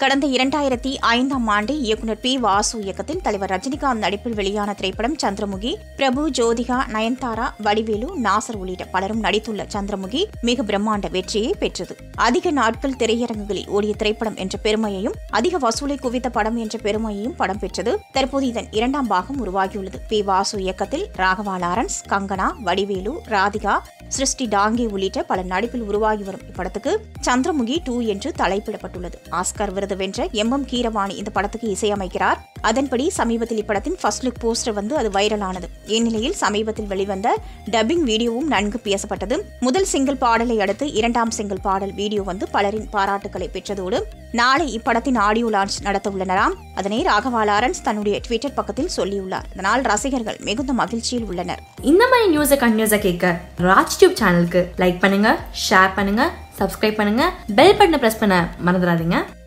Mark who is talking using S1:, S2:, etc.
S1: கடந்த இரண்டாயிரத்தி ஐந்தாம் ஆண்டு இயக்குனர் பி வாசு இயக்கத்தில் தலைவர் ரஜினிகாந்த் நடிப்பில் வெளியான திரைப்படம் சந்திரமுகி பிரபு ஜோதிகா நயன்தாரா வடிவேலு நாசர் உள்ளிட்ட பலரும் நடித்துள்ள சந்திரமுகி மிக பிரம்மாண்ட வெற்றியை பெற்றது அதிக நாட்கள் திரையரங்குகளில் ஓடிய திரைப்படம் என்ற பெருமையையும் அதிக வசூலை குவித்த படம் என்ற பெருமையையும் படம் பெற்றது தற்போது இதன் இரண்டாம் பாகம் உருவாகியுள்ளது பி வாசு இயக்கத்தில் ராகவா லாரன்ஸ் கங்கனா வடிவேலு ராதிகா சிருஷ்டி டாங்கே உள்ளிட்ட பல நடிப்பில் உருவாகி வரும் இப்படத்துக்கு சந்திரமுகி டூ என்று தலைப்பிடப்பட்டுள்ளது ஆஸ்கார் விருது வென்ற எம் எம் கீரவாணி இந்த படத்துக்கு இசையமைக்கிறார் அதன்படி சமீபத்தில் இப்படத்தின் ஃபர்ஸ்ட் லுக் போஸ்டர் வந்து அது வைரலானது இந்நிலையில் சமீபத்தில் வெளிவந்த டப்பிங் வீடியோவும் நன்கு பேசப்பட்டது முதல் சிங்கிள் பாடலை அடுத்து இரண்டாம் சிங்கிள் பாடல் வீடியோ வந்து பலரின் பாராட்டுகளை பெற்றதோடு நாளை இப்படத்தின் ஆடியோ லான்ச் நடத்த உள்ளனராம் அதனை ராகவா லாரன்ஸ் தன்னுடைய ட்விட்டர் பக்கத்தில் சொல்லியுள்ளார் இதனால் ரசிகர்கள் மிகுந்த மகிழ்ச்சியில் உள்ளனர்
S2: இந்த மாதிரி நியூஸை கண்டினியூஸாக கேட்க ராஜ் டியூப் சேனலுக்கு லைக் பண்ணுங்க ஷேர் பண்ணுங்க சப்ஸ்கிரைப் பண்ணுங்க பெல் பட்டனை ப்ரெஸ் பண்ண மறந்துடாதீங்க